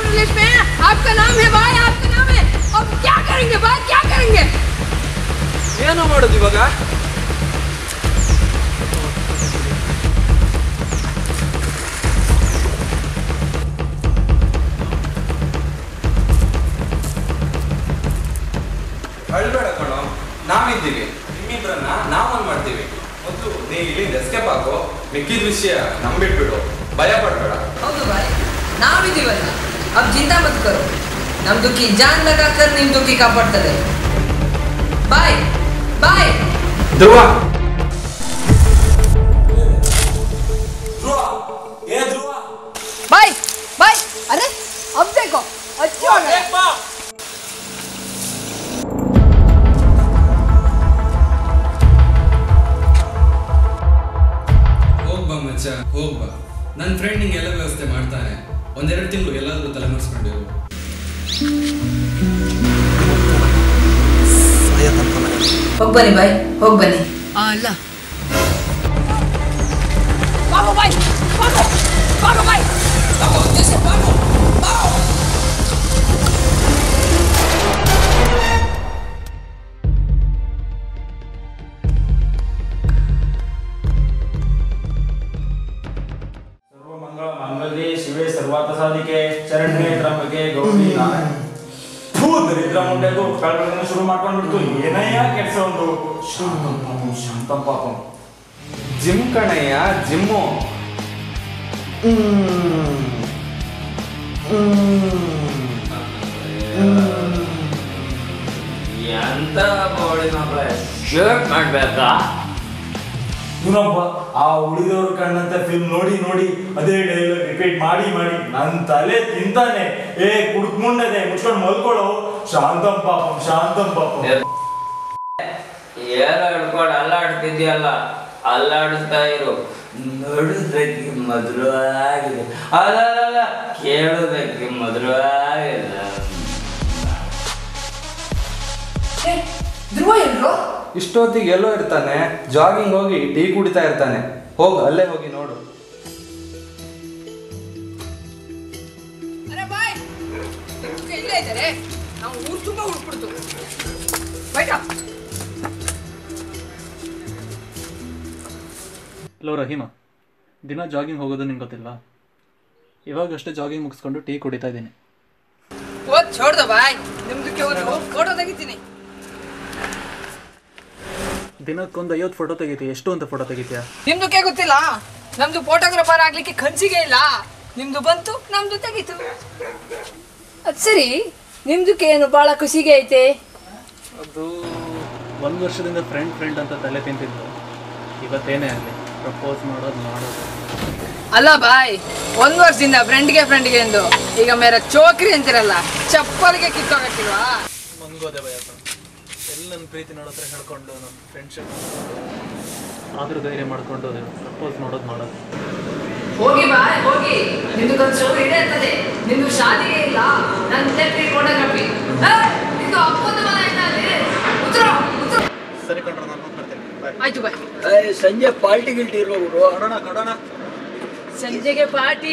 English में आपका नाम है भाई आपका नाम है अब क्या करेंगे भाई क्या करेंगे ಏನೋ ಮಾಡೋದು ಇವಾಗ ಅಳ್ಬೇಡ ಕಣೋ ನಾವಿದ್ದೀವಿ ನಿಮ್ಮಿಬ್ರನ್ನ ನಾವೊಂದು ಮಾಡ್ತೀವಿ ಮೊದಲು ನೀ ಇಲ್ಲಿಂದ ಎಸ್ಕೇಪ್ ಆಗೋ ಮಿಕ್ಕಿದ ವಿಷಯ ನಂಬಿಟ್ಬಿಡು ಭಯ ಪಡ್ಬೇಡ ಹೌದು ಭಾई ನಾವಿದೀವಲ್ಲ अब चिंता मत करो ನಮ್ ದುಃಖಿ ಜಾನ್ ಲಗಾಕರ್ ನಿಮ್ ದುಃಖಿ ಕಾಪಾಡ್ತದೆ ಬಾಯ್ ಬಾಯ್ ಧ್ರುವ बाय बाय अरे अब देखो अच्छा हो गया ಹೋಗ್ಬಾ ಮಚ್ಚ ಹೋಗ್ಬಾ ನನ್ನ ಫ್ರೆಂಡ್ ನಿಂಗೆ ಎಲ್ಲ ವ್ಯವಸ್ಥೆ ಮಾಡ್ತಾನೆ ಒಂದೆರಡು ತಿಂಗಳು ಎಲ್ಲಾದ್ರೂ ತಲೆಮರೆಸ್ಕೊಂಡಿರು ಹೋಗ್ ಬನ್ನಿ ಬಾಯ್ ಹೋಗ್ ಬನ್ನಿ ಅಲ್ಲ भागो भाई भागो भागो भाई भागो जैसे भागो भागो ಸರ್ವಮಂಗಳ ಮಂಗಲ್ಯೆ ಶಿವೆ ಸರ್ವಾರ್ಥ ಸಾಧಿಕೆ ಚರಣ್ಯ ತ್ರಂಬಕೆ ಗೌರಿ ನಾರಾಯಣ ಥೂ ದರಿದ್ರ ಮುಂಡೆದು ಕಳ್ಗಳನ್ನ ಶುರು ಮಾಡ್ಕೊಂಡ್ಬಿಡ್ತು ಏನಯ್ಯ ಕೆಲಸ ಒಂದು ಶಾಂತಂ ಪಾಪಂ ಶಾಂತಂ ಪಾಪಂ ಜಿಮ್ ಕಣಯ್ಯ ಜಿಮ್ಮು ಎಂತ ಬಾಡಿ ಮಕ್ಕಳೇ ಶರ್ಟ್ ಮಾಡ್ಬೇಕಾ ಇವನೊಬ್ಬ ಆ ಉಳಿದವ್ರ ಕಣ್ಣಂತ ಫಿಲ್ಮ್ ನೋಡಿ ನೋಡಿ ಅದೇ ಡೈಲಾಗ್ ರಿಪೀಟ್ ಮಾಡಿ ಮಾಡಿ ನನ್ ತಲೆ ತಿಂತಾನೆ ಏ ಕುಡ್ಕ್ ಮುಂಡದೆ ಮುಚ್ಕೊಂಡು ಮಲ್ಕೊಳ್ಳೋ ಶಾಂತಂ ಪಾಪಂ ಶಾಂತಂ ಪಾಪಂ ಏನೋ ಹಿಡ್ಕೊಂಡು ಅಲ್ಲಾಡ್ತಿದ್ಯಲ್ಲ ಅಲ್ಲಾಡಿಸ್ತಾ ಇರು ನೋಡೋದಕ್ಕೆ ಮಧುರವಾಗಿದೆ ಅಲ್ಲ ಕೇಳೋದಕ್ಕೆ ಮಧುರವಾಗಿದೆ ಧ್ರುವ ಎಲ್ರು ಇಷ್ಟೊತ್ತಿಗೆ ಎಲ್ಲೋ ಇರ್ತಾನೆ ಜಾಗಿಂಗ್ ಹೋಗಿ ಟೀ ಕುಡಿತಾ ಇರ್ತಾನೆ ಹೋಗು ಅಲ್ಲೇ ಹೋಗಿ ನೋಡು ಅರೆ ಬಾಯ್ ನಿಮ್ಗೆ ಇಲ್ಲೇ ಇದ್ದಾರೆ ನಾವು ಊರು ತುಂಬ ಹುಡುಕ್ಬಿಡ್ತು ಬೈಟ ಹಲೋ ರಹೀಮಾ ದಿನ ಜಾಗಿಂಗ್ ಹೋಗೋದು ನಿಂಗೆ ಗೊತ್ತಿಲ್ವಾ ಇವಾಗಷ್ಟೇ ಜಾಗಿಂಗ್ ಮುಗಿಸ್ಕೊಂಡು ಟೀ ಕುಡಿತಾ ಇದ್ದೀನಿ ಓದ್ छोड़ ಬಾಯ್ ನಿಮ್ದಕ್ಕೆ ಹೋದ್ರು ಫೋಟೋ ತೆಗಿತೀನಿ ದಿನಕ್ಕೊಂದು ಐವತ್ತು ಫೋಟೋ ತೆಗಿತೀಯ ಎಷ್ಟು ಅಂತ ಫೋಟೋ ತೆಗಿತೀಯಾ ನಿಮ್ದಕ್ಕೆ ಗೊತ್ತಿಲ್ಲ ನಮ್ದು ಫೋಟೋಗ್ರಾಫರ್ ಆಗ್ಲಿಕ್ಕೆ ಕನ್ಸಿಗೆ ಇಲ್ಲ ನಿಮ್ದು ಬಂತು ನಮ್ದು ತೆಗಿತು ಅದ್ ಸರಿ ನಿಮ್ದಕ್ಕೆ ಏನು ಬಹಳ ಖುಷಿಗೆ ಐತೆ ಅದು ಒಂದು ವರ್ಷದಿಂದ ಫ್ರೆಂಡ್ ಫ್ರೆಂಡ್ ಅಂತ ತಲೆ ತಿಂತಿದ್ದು ಇವತ್ತೇನೇ ಆಗಲಿ ಪ್ರಪೋಸ್ ಮಾಡೋದು ಮಾಡೋದು ಅಲ್ಲ ಬಾಯ್ ಒಂದ್ ವರ್ಷದಿಂದ ಫ್ರೆಂಡ್ಗೆ ಫ್ರೆಂಡ್ಗೆ ಎಂದು ಈಗ ಮೇರ ಚೋಕ್ರಿ ಅಂತಿರಲ್ಲ ಚಪ್ಪಲಿಗೆ ಕಿತ್ತೋಗಕ್ಕಿಲ್ವಾ ಮಂಗೋದೆ ಭಯ ಎಲ್ಲಿ ನನ್ನ ಪ್ರೀತಿ ನೋಡೋತ್ರ ಹೇಳ್ಕೊಂಡು ನಮ್ಮ ಫ್ರೆಂಡ್ಶಿಪ್ ಆದರೂ ಧೈರ್ಯ ಮಾಡ್ಕೊಂಡು ಪ್ರಪೋಸ್ ಮಾಡೋದು ಮಾಡೋದು ಹೋಗಿ ಬಾಯ್ ಹೋಗಿ ನಿಮ್ದು ಕನ್ಸು ಇದೆ ಇರ್ತದೆ ನಿಮ್ದು ಶಾದಿಗೆ ಇಲ್ಲ ನನ್ನ ತೆಪ್ಪಿ ಫೋಟೋಗ್ರಫಿ ನಿಮ್ದು ಅಪ್ಪನ ಮನೆ ಆಯ್ತಾ ಅಲ್ಲಿ ಉತ್ತರ ಉತ್ತರ ಸರಿ ಕಂಡ್ರೆ ನಾನು ಹೋಗ್ಬರ್ತೇನೆ ಬಾಯ್ ಆಯ್ತು ಬಾಯ್ ಸಂಜೆ ಪಾರ್ಟಿ ಗಿಲ್ಟಿ ಇರ್ಬೋದು ಕೊಡೋಣ ಕೊಡೋಣ ಸಂಜೆಗೆ ಪಾರ್ಟಿ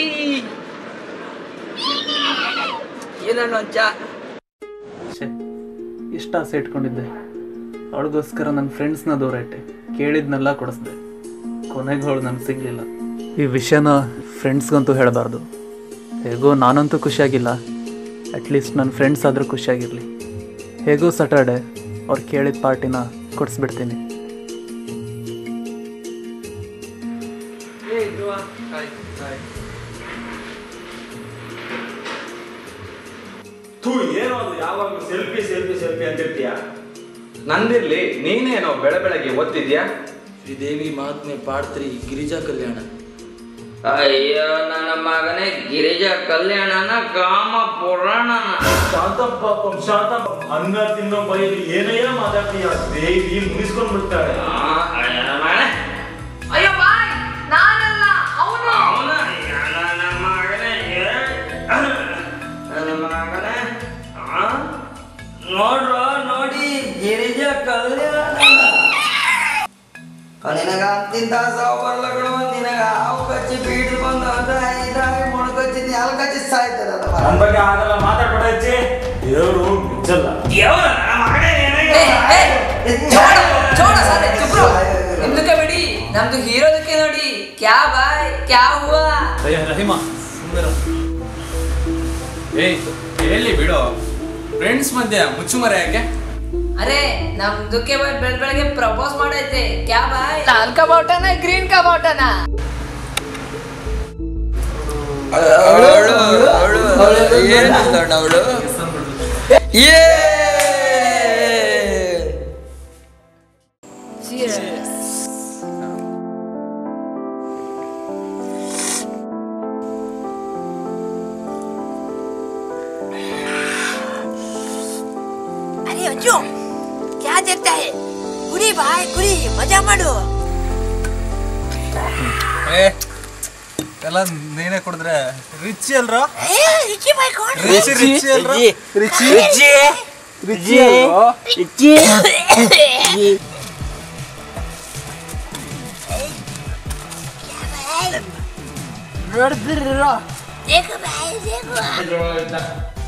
ಏನೋ ಚಾ ಛೇ ಇಷ್ಟ ಆಸೆ ಇಟ್ಕೊಂಡಿದ್ದೆ ಅವಳಿಗೋಸ್ಕರ ನನ್ನ ಫ್ರೆಂಡ್ಸ್ನ ದೂರ ಇಟ್ಟೆ ಕೇಳಿದ್ನೆಲ್ಲ ಕೊಡಿಸ್ದೆ ಕೊನೆಗೆ ಅವಳು ನಂಗೆ ಸಿಗಲಿಲ್ಲ ಈ ವಿಷಯನ ಫ್ರೆಂಡ್ಸ್ಗಂತೂ ಹೇಳಬಾರ್ದು ಹೇಗೋ ನಾನಂತೂ ಖುಷಿಯಾಗಿಲ್ಲ ಅಟ್ಲೀಸ್ಟ್ ನನ್ನ ಫ್ರೆಂಡ್ಸ್ ಆದರೂ ಖುಷಿಯಾಗಿರಲಿ ಹೇಗೋ ಸಟರ್ಡೆ ಅವ್ರು ಕೇಳಿದ ಪಾರ್ಟಿನ ಕೊಡಿಸ್ಬಿಡ್ತೀನಿ ಥೂ ಏನೋ ಅದು ಯಾವಾಗಲೂ ಸೆಲ್ಫಿ ಸೆಲ್ಫಿ ಸೆಲ್ಫಿ ಅಂತಿರ್ತೀಯ ನಂದಿರ್ಲಿ ನೀನೇನೋ ಬೆಳೆ ಬೆಳಗ್ಗೆ ಓದ್ತಿದ್ಯಾ ಶ್ರೀದೇವಿ ಮಹಾತ್ಮೆ ಪಾಡ್ತ್ರಿ ಗಿರಿಜಾ ಕಲ್ಯಾಣ ಅಯ್ಯೋ ನನ್ನ ಮಗನೇ ಗಿರಿಜಾ ಕಲ್ಯಾಣನ ಕಾಮ ಪುರಾಣನ ಶಾಂತಂ ಪಾಪಂ ಶಾಂತಂ ಅನ್ನ ತಿನ್ನೋ ಬೈಲಿ ಏನಯ್ಯ ಮಾತಾಡ್ತೀಯ ದೇವಿ ಮುಗಿಸ್ಕೊಂಡ್ ಬಿಡ್ತಾಳೆ ಆ, ಅಯ್ಯೋ ನನ್ನ ಮಗನೇ ಅಯ್ಯೋ ಬಾಯ್ ನಾನಲ್ಲ ಅವನು ಅವನ ನನ್ನ ಮಗನೇ ಏ, ನನ್ನ ಮಗನೇ ಆ, ನೋಡ್ರೋ ನೋಡಿ ಗಿರಿಜಾ ಕಲ್ಯಾಣ ನಿನಗ ಅಂತಿಂತ ಸಾವು ಬರ್ಲಗಳು ನಿನಗ ಹಾವು ಕಚ್ಚಿ ಬೀಡ್ ಬಂದು ಅದ ಇದಾಗಿ ಮೊಣಕಚ್ಚಿದ್ನಿ ನಾಲ್ಕಾಚೆ ಸಾಯ್ತಾರಲ್ಲ ನನ್ನ ಬಗ್ಗೆ ಆಗಲ್ಲ ಮಾತಾಡ್ಬೇಡ ಅಜ್ಜಿ ದೇವರು ಮಿಂಚಲ್ಲ ಚೋಡ ಚೋಡ ಸಾಲೆ ಚುಪ್ರು ನಿಮ್ದಕ್ಕೆ ಬಿಡಿ ನಮ್ದು ಹೀರೋದಕ್ಕೆ ನೋಡಿ ಕ್ಯಾ ಬಾಯ್ ಕ್ಯಾ ಹುವಾ ರಹಿಮ ಏಯ್ ಎಲ್ಲಿ ಬಿಡು ಫ್ರೆಂಡ್ಸ್ ಮಧ್ಯೆ ಮುಚ್ಚುಮರ ಯಾಕೆ ಅರೆ ನಮ್ದಕ್ಕೆ ಬೆಳ್ ಬೆಳ್ ಬೆಳಗ್ಗೆ ಪ್ರಪೋಸ್ ಮಾಡೈತೆ ಕ್ಯಾ ಬಾಯ್ ಲಾಲ್ ಕಾ ಬಾಟನ ಗ್ರೀನ್ ಕಾ ಬಾಟನ ಅವಳು ಏ अरे अज्जू क्या देखता है कुड़ी भाई कुड़ी मजा माಡು ಎಲ್ಲ ನೀನೇ ಕುಡಿದ್ರೆ ರಿಚ್ ಅಲ್ರ ए रिची भाई कौन ರಿಚ್ ರಿಚ್ ಅಲ್ರ ರಿಚಿ ರಿಚಿ ರಿಚಿ ರಿಚಿ ನೋಡ್ತಿರೋ देखो भाई देखो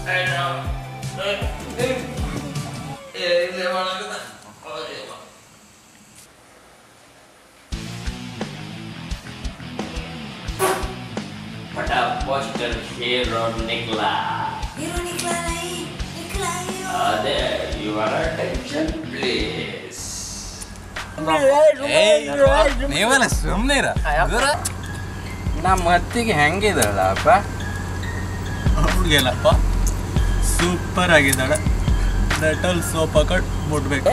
बड़ा पोस्टर हीरो निकला हीरो निकला नहीं निकला हीरो अरे ಯುವರ್ ಅಟೆನ್ಷನ್ ಪ್ಲೀಸ್ ನೀವಲ್ಲ ಸುಮ್ಮನೆ ಇರ ನಮ್ಮ ಅತ್ತಿಗೆ ಹೆಂಗಿದಾಳಪ್ಪ ಹುಡುಗಿಯಲ್ಲಪ್ಪ ಸೂಪರ್ ಆಗಿದ್ದಾಳೆ ಡೆಟಲ್ ಸೋಪ್ ಹಾಕೊಂಡು ಮುಟ್ಬೇಕು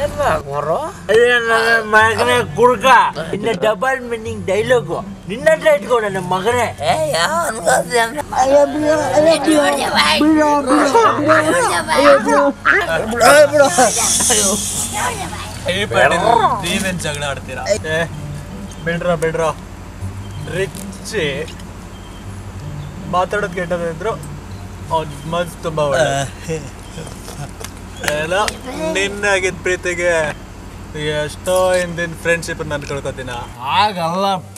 ಮಗನೇ ಕುಡ್ಕ ಇನ್ನ ಡಬಲ್ ಮೀನಿಂಗ್ ಡೈಲಾಗು ನಿನ್ನ ಹತ್ರ ಇಟ್ಕೊ ನನ್ನ ಮಗನೇ ए यार उनका रेडी हो जा भाई हो जा भाई ಏ ಪಾಟೀಲ್ ನೀವೇನ್ ಜಗಳ ಆಡ್ತೀರಾ ಏ ಬಿಡ್ರ ಬಿಡ್ರ ರಿಚ್ ಮಾತಾಡೋದ್ ಕೆಟ್ಟದಿದ್ರು ಅವ್ನ ಮನ್ಸು ತುಂಬಾ ಒಳ್ಳೆ ಏನೋ ನಿನ್ನಾಗಿದ್ದ ಪ್ರೀತಿಗೆ ಎಷ್ಟೋ ಹಿಂದಿನ ಫ್ರೆಂಡ್ಶಿಪ್ ನಾನು ಕಳ್ಕೊತೀನ ಆಗಲ್ಲಪ್ಪ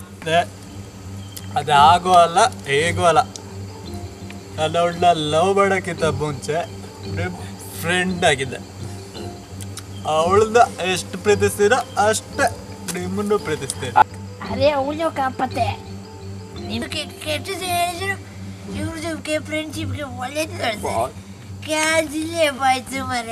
ಅದು ಆಗೋ ಅಲ್ಲ ಹೇಗೂ ಅಲ್ಲ ನಾನು ಅವಳನ್ನ ಲವ್ ಮಾಡೋಕ್ಕಿಂತ ಮುಂಚೆ ಫ್ರೆಂಡ್ ಆಗಿದ್ದೆ ಅವಳನ್ನ ಎಷ್ಟು ಪ್ರೀತಿಸ್ತೀರೋ ಅಷ್ಟೇ ನಿಮ್ಮನ್ನು ಪ್ರೀತಿಸ್ತೀನಿ ಅರೆ ಅವನು ಕಾಪತ್ತೆ ನೀನು ಕೆಟ್ಟದ್ದು ಹೇಳಿದ್ರು ಇವ್ರದ್ದು ಫ್ರೆಂಡ್ಶಿಪ್ಗೆ ಒಳ್ಳೇದು ಹೇಳ್ತಾರೆ ಕ್ಯಾಜಿಲ್ಲೇ ಬಾಯ್ತು ಮರ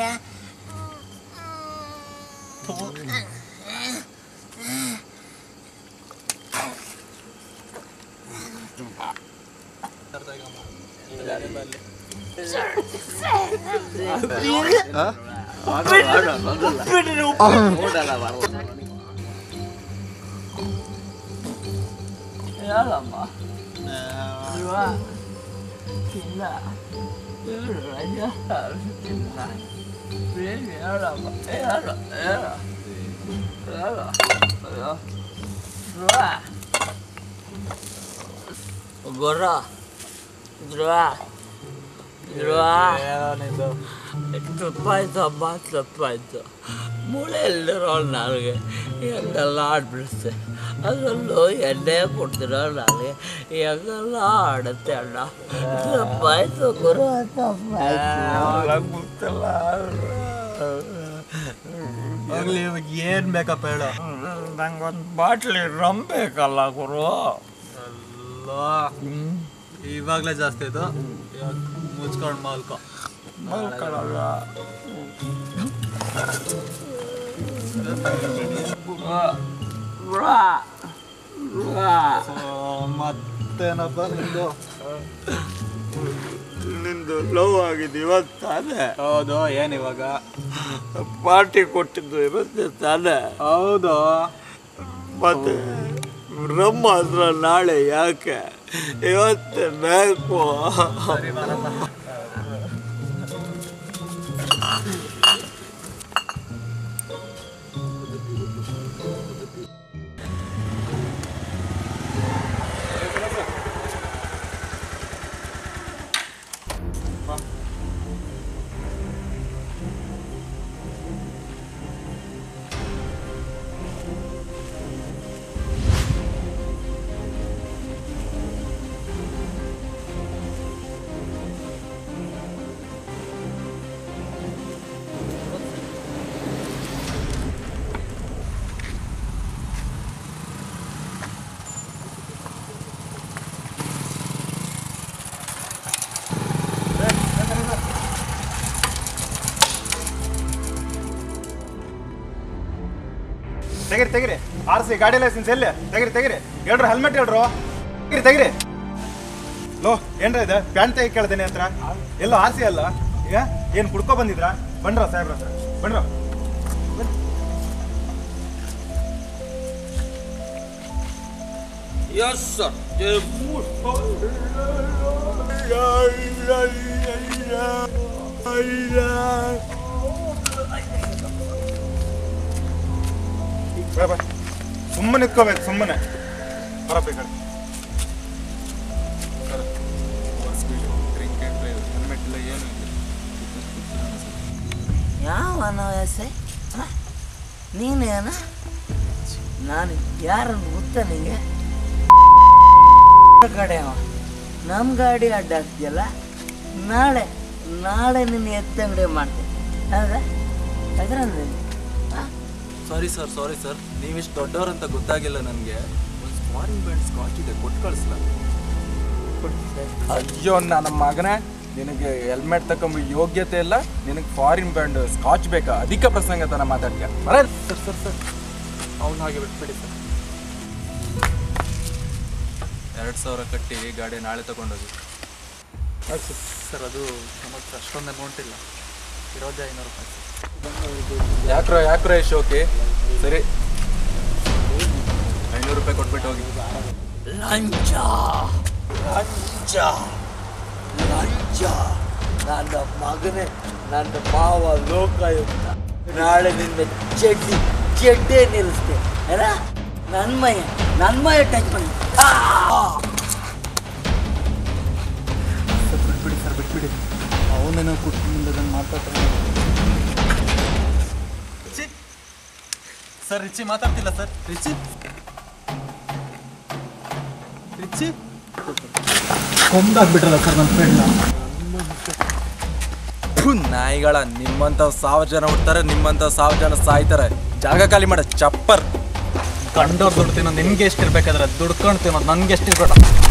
ಗೊರ್ರ ಧ್ರುವ ಧ್ರುವ ತಪ್ಪಾಯ್ತು ಅಮ್ಮ ತಪ್ಪಾಯ್ತು ಮೂಳೆಯಲ್ಲಿರೋ ನನಗೆ ಹೆಂಗೆಲ್ಲ ಆಡ್ಬಿಡಿಸ್ತೆ ಅದರಲ್ಲೂ ಎಣ್ಣೆ ಕೊಡ್ತಿರೋ ನನಗೆ ಹೆಂಗೆಲ್ಲ ಆಡುತ್ತೆ ಅಣ್ಣ ತಪ್ಪಾಯ್ತು ಗುರು ತಪ್ಪಾಯ್ತು ಗೊತ್ತಲ್ಲ ಆಗ್ಲಿ ಇವಾಗ ಏನ್ ಬೇಕಪ್ಪ ಹೇಳು ನಂಗೊಂದು ಬಾಟ್ಲಿ ರಮ್ ಬೇಕಲ್ಲ ಗುರು ಅಲ್ವಾ ಇವಾಗ್ಲೇ ಜಾಸ್ತಿ ಆಯ್ತು ಇವಾಗ ಮುಚ್ಕೊಂಡು ಮಾಲ್ಕೊ ಮಲ್ಕೊಳ್ಳಲ್ಲ ಮತ್ತೇನಪ್ಪ ನಿಂದು ನಿಂದು ಲವ್ ಆಗಿದ್ದು ಇವತ್ತು ತಾನೇ ಹೌದು ಏನ್ ಇವಾಗ ಪಾರ್ಟಿ ಕೊಟ್ಟಿದ್ದು ಇವತ್ತೇ ತಾನೇ ಹೌದು ಮತ್ತೆ ರಮ್ಮ ಹತ್ರ ನಾಳೆ ಯಾಕೆ ಇವತ್ತೇ ಬೇಕು ತೆಗಿರಿ ತೆಗಿರಿ ಆರ್ ಸಿ ಗಾಡಿ ಲೈಸೆನ್ಸ್ ಎಲ್ಲಿ ತೆಗಿರಿ ತೆಗಿರಿ ಹೇಳ್ರಿ ಹೆಲ್ಮೆಟ್ ಹೇಳ್ರು ತೆಗಿರಿ ತೆಗಿರಿ ಲೋ ಏನ್ರ ಇದೆ ಪ್ಯಾಂಟ್ ತೆಗಿ ಕೇಳ್ದೇನೆ ಹತ್ರ ಎಲ್ಲ ಆರ್ ಸಿ ಅಲ್ಲ ಈಗ ಏನು ಕುಡ್ಕೊ ಬಂದಿದ್ರಾ ಬಂಡ್ರ ಸಾಹೇಬ್ರ ಹತ್ರ ಬಂಡ್ರ Yes, sir. ಬಾ ಬಾ ಸುಮ್ಮನೆ ನಿಂತ್ಕೋಬೇಕು ಸುಮ್ಮನೆ ಬರಪ್ಪ ಈ ಕಡೆ ಹೆಲ್ಮೆಟ್ ಇಲ್ಲ ಏನು ಯಾವ ಅನಾವಸೆ ನೀನೇನ ನಾನು ಯಾರನ್ನು ಗೊತ್ತ ನಿಂಗೆ ಕಡೆ ಅವ ನಮ್ಮ ಗಾಡಿ ಅಡ್ಡ ಹಾಕ್ತಿಯಲ್ಲ ನಾಳೆ ನಾಳೆ ನಿನ್ನ ಎತ್ತಂಗಡಿ ಮಾಡ್ತೀನಿ ಹೌದಾ ಅದ್ರಂದ್ರೆ ಸಾರಿ ಸರ್ ಸಾರಿ ಸರ್ ನೀವಿಷ್ಟು ದೊಡ್ಡವರಂತ ಗೊತ್ತಾಗಿಲ್ಲ ನನಗೆ ಒಂದು ಫಾರಿನ್ ಬ್ಯಾಂಡ್ ಸ್ಕಾಚ್ ಇದೆ ಕೊಟ್ಟು ಕಳಿಸ್ಲ ಅಯ್ಯೋ ನನ್ನ ಮಗನೇ ನಿನಗೆ ಹೆಲ್ಮೆಟ್ ತಕೊಂಬ ಯೋಗ್ಯತೆ ಇಲ್ಲ ನಿನಗೆ ಫಾರಿನ್ ಬ್ಯಾಂಡ್ ಸ್ಕಾಚ್ ಬೇಕಾ ಅಧಿಕ ಪ್ರಸಂಗತನ ಮಾತಾಡ್ತೀಯ ಬರ ಸರ್ ಸರ್ ಸರ್ ಅವ್ನು ಹಾಗೆ ಬಿಟ್ಬಿಡಿ ಸರ್ ಎರಡು ಸಾವಿರ ಕಟ್ಟಿ ಗಾಡಿ ನಾಳೆ ತಗೊಂಡೋಗಿ ಸರ್ ಅದು ನಮ್ಮ ಹತ್ರ ಅಷ್ಟೊಂದು ಅಮೌಂಟ್ ಇಲ್ಲ ಇರೋದೇ ಐನೂರು ರೂಪಾಯಿ ಯಾಕ್ರೋ ಯಾಕ್ರೋ ಯಶ್ ಓಕೆ ಸರಿ ಐನೂರು ರೂಪಾಯಿ ಕೊಟ್ಬಿಟ್ಟು ಹೋಗಿ ಲಂಚ ಲಂಚ ಲಂಚ ನನ್ನ ಮಗನೇ ನನ್ನ ಮಾವ ಲೋಕಾಯುಕ್ತ ನಾಳೆ ನಿನ್ನ ಚಡ್ಡಿ ಚಡ್ಡೆ ನಿಲ್ಲಿಸ್ತೆ ಅಲ್ಲ ನನ್ನ ಮಯ ನನ್ನ ಮಯ ಟಚ್ ಮಾಡಿ ಸರ್ ಬಿಟ್ಬಿಡಿ ಸರ್ ಬಿಟ್ಬಿಡಿ ಅವನೇನೋ ಕುಟ್ಕೊಂಡು ಮಾತಾಡ್ತಾನೆ ಸರ್ ರಿಚಿ ಮಾತಾಡ್ತಿಲ್ಲ ಸರ್ ರಿಚಿ ರಿಚಿ ಕೊಂದಾಗ್ಬಿಟ್ರಲ್ಲ ಸರ್ ನನ್ನ ಫ್ರೆಂಡ್ನ ನಾಯಿಗಳ ನಿಮ್ಮಂತ ಸಾವಿರ ಜನ ಹುಡ್ತಾರೆ ನಿಮ್ಮಂತ ಸಾವಿರ ಜನ ಸಾಯ್ತಾರೆ ಜಾಗ ಖಾಲಿ ಮಾಡ ಚಪ್ಪರ್ ಗಂಡವ್ರು ದುಡ್ಡು ತಿನ್ನೋದು ನಿಮ್ಗೆ ಎಷ್ಟು ಇರ್ಬೇಕಾದ್ರೆ ದುಡ್ಕೊಂಡು ತಿನ್ನೋದು ನನ್ಗೆ ಎಷ್ಟು ಇರ್ಬೇಡ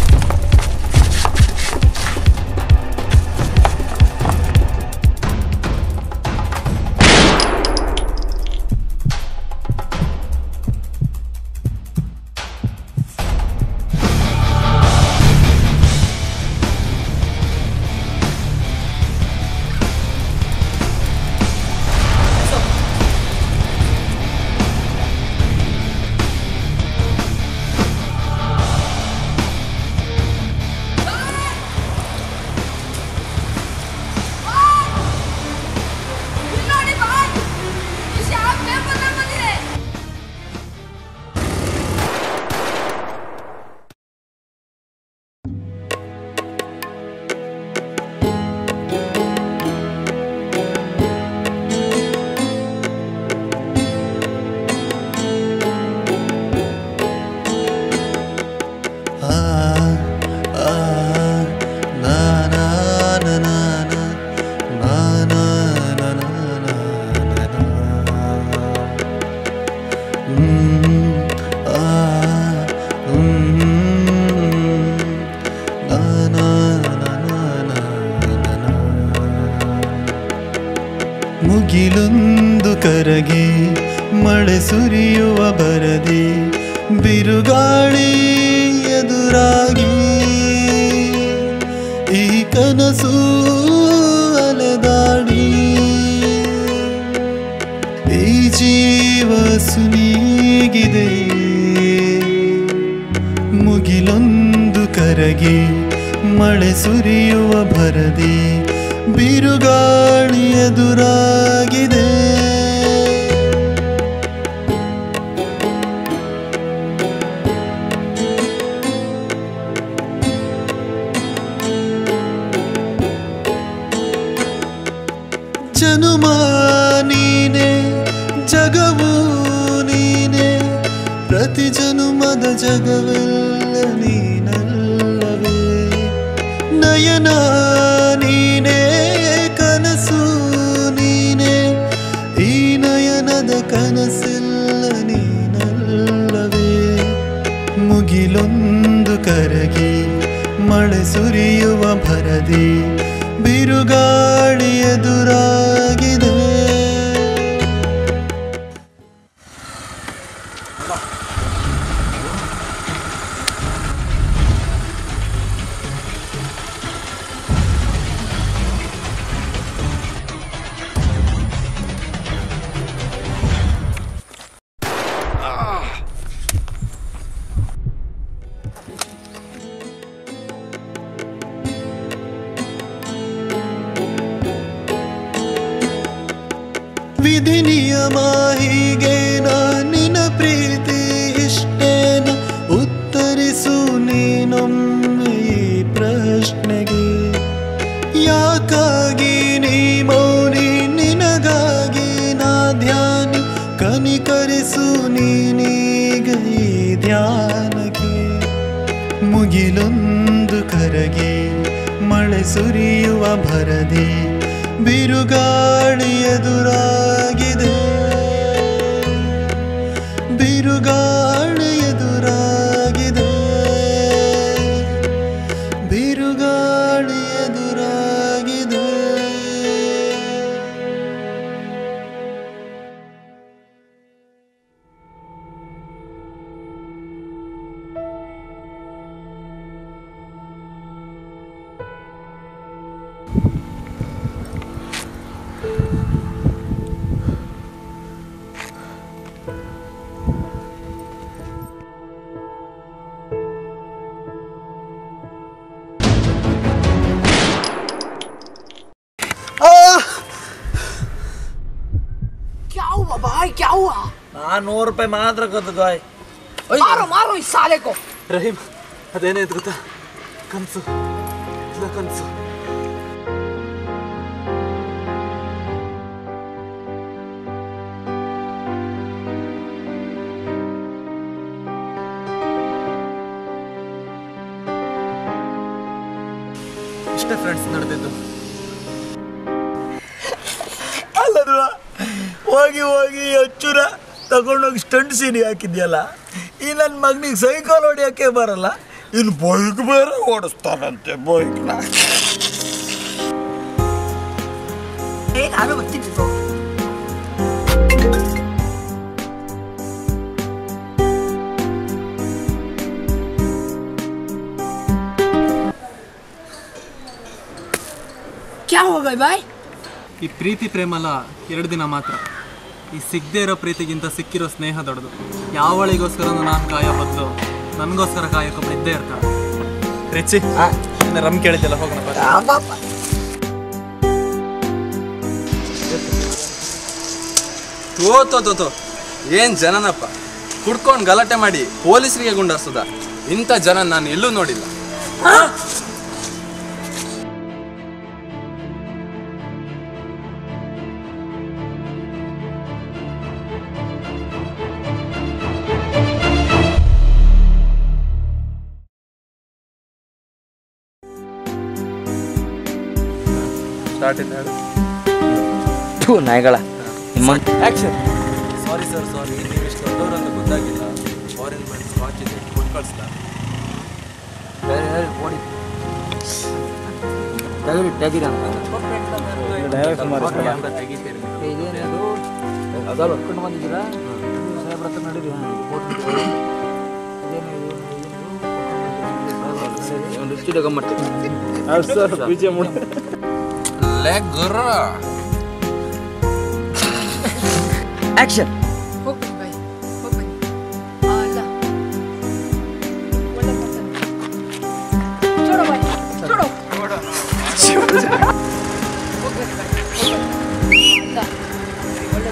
ನೋಡಿ ಬಾಯ್ ವಿಷಯ ಪೇಪರ್ ಬಂದಿದೆ ಮುಗಿಲೊಂದು ಕರಗಿ ಮಳೆ ಸುರಿಯುವ ಬರದಿ ಬಿರುಗಾಳಿ ಎದುರಾಗಿ ಈ ಕನಸು ಅಲೆದಾಡಿ ಈ ಜೀವ ಸುನೀಗಿದೆ ಮುಗಿಲೊಂದು ಕರಗಿ ಮಳೆ ಸುರಿಯುವ ಭರದಿ ಬಿರುಗಾಳಿ ಎದುರಾಗಿದೆ ಜನುಮ ನೀನೆ ಜಗವು ನೀನೆ ಪ್ರತಿ ಜನುಮದ ಜಗವೆಲ್ಲ ನೀನಲ್ಲವೇ ನಯನ ನೀನೆ ಕನಸು ನೀನೆ ಈ ನಯನದ ಕನಸೆಲ್ಲ ನೀನಲ್ಲವೇ ಮುಗಿಲೊಂದು ಕರಗಿ ಮಳೆ ಸುರಿಯುವ ಭರದಿ ಬಿರುಗಾಳಿ ಎದುರಾಗಿದೆ ನಿಯಮ ಹೀಗೇನ ನಿನ್ನ ಪ್ರೀತಿ ಇಷ್ಟೇನ ಉತ್ತರಿಸು ನೀನೊಮ್ಮೆ ಈ ಪ್ರಶ್ನೆಗೆ ಯಾಕಾಗಿ ನೀ ಮೌನಿ ನಿನಗಾಗಿ ನಾ ಧ್ಯಾನಿ ಕನಿಕರಿಸು ನೀನೀಗ ಈ ಧ್ಯಾನಕ್ಕೆ ಮುಗಿಲೊಂದು ಕರಗಿ ಮಳೆ ಸುರಿಯುವ ಭರದಿ ಬಿರುಗಾಳಿ ಎದುರಾಗಿದೆ ಬಿರುಗಾಳಿ ಎದುರಾಗಿದೆ ಬಿರುಗಾಳಿ ಎದುರಾಗಿದೆ क्या हुआ भाई क्या हुआ ನೂರು ರೂಪಾಯಿ ಮಾತ್ರ ಗೊತ್ತು ಗಾಯ್ मारो मारो इस साले को ರಹೀಮ್ ಅದೇನಾಯ್ತು ಗೊತ್ತಾ ಕನಸು ಇಲ್ಲ ಕನಸು ಇಷ್ಟೇ ಫ್ರೆಂಡ್ಸ್ ನಡೆದಿದ್ದು ಅಲ್ಲದ್ವ ಹೋಗಿ ಹೋಗಿ ಅಚ್ಚುರ ತಗೊಂಡೋಗಿ ಸ್ಟಂಟ್ ಸೀನಿ ಹಾಕಿದ್ಯಲ್ಲ ಈ ನನ್ನ ಮಗನಿಗೆ ಸೈಕಲ್ ಹೊಡಿಯೋಕ್ಕೆ ಬರಲ್ಲ ಇನ್ನು ಬೈಕ್ ಬೇರೆ ಓಡಿಸ್ತಾನಂತೆ ಬೈಕ್ನ ಏ ನಾನು ಬರ್ತೀನಿ bro. क्या हो गया भाई ಈ ಪ್ರೀತಿ ಪ್ರೇಮಲ್ಲ ಎರಡು ದಿನ ಮಾತ್ರ ಈ ಸಿಗದೆ ಇರೋ ಪ್ರೀತಿಗಿಂತ ಸಿಕ್ಕಿರೋ ಸ್ನೇಹ ದೊಡ್ಡದು ಯಾವಳಿಗೋಸ್ಕರ ನಾನು ಕಾಯೋ ಬದಲು ನನಗೋಸ್ಕರ ಕಾಯೋಕೊಬ್ಬರು ಇದ್ದೇ ಇರ್ತಾರೆ ರಿಚಿ ರಮ್ ಕೇಳಿದ್ದೆಲ್ಲ ಹೋಗೋಣ ಬಾ. ತೋ ತೋ ತೋ ತೋ ಏನ್ ಜನನಪ್ಪ ಕುಡ್ಕೊಂಡು ಗಲಾಟೆ ಮಾಡಿ ಪೊಲೀಸರಿಗೆ ಗುಂಡಾರ್ಸದ ಇಂಥ ಜನ ನಾನು ಎಲ್ಲೂ ನೋಡಿಲ್ಲ ಸ್ಟಾರ್ಟ್ ಇಲ್ಲ ಹೇಳು ಥೂ ನಾಯಿಗಳ ಆಕ್ಷನ್ ಸಾರಿ ಸರ್ ಸಾರಿ ನೀವು ಇಷ್ಟು ದೊಡ್ಡವರು ಅಂತ ಗೊತ್ತಾಗಿಲ್ಲ ಫಾರಿನ್ ಫ್ರೆಂಡ್ಸ್ ಸ್ಕಾಚ್ ಇದೆ ಕೊಟ್ಟು ಕಳಿಸ್ಲಾ ಅದಲ್ಲ ಹೊತ್ಕೊಂಡು ಬಂದಿದ್ದೀರಾ ಸಾಹೇಬ್ರ ಹತ್ರ ನಡೀರಿ ಲೇ ಗುರ್ರ ಆಕ್ಷನ್ ಹೋಗ್ಬನ್ನಿ ಬಾಯ್ ಹೋಗ್ಬನ್ನಿ ಅಲ್ಲ ಒಳ್ಳೆ ಮಾತನ್ನ. ಚೂಡು ಬಾಯ್ ಚೂಡು ಹೋಗ್ಬನ್ನಿ ಬಾಯ್ ಹೋಗ್ಬನ್ನಿ ಅಲ್ಲ ಒಳ್ಳೆ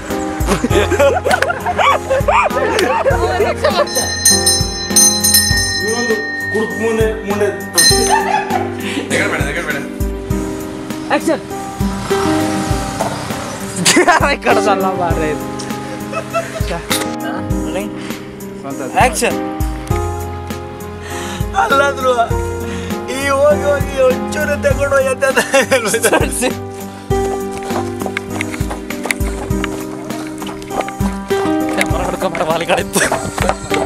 ಇವನೊಂದು ಕುಡುಕ್ ಮುಂದೆ ಮುಂದೆ ತೆಗಡ್ಬೇಡ ತೆಗಡ್ಬೇಡ ಆಕ್ಷನ್ ಕಡದಲ್ಲ ಮಾರೇ ಆಕ್ಷನ್ ಅಲ್ಲಾದ್ರು ಈ ಹೋಗಿ ಹೋಗಿ ಒಂಚೂರು ತಗೊಂಡು ಎತ್ತದ ಕ್ಯಾಮರಾ ಹಿಡ್ಕೊಂಡ್ಬಿಡ ಬಾಲಿಗಳಿತ್ತು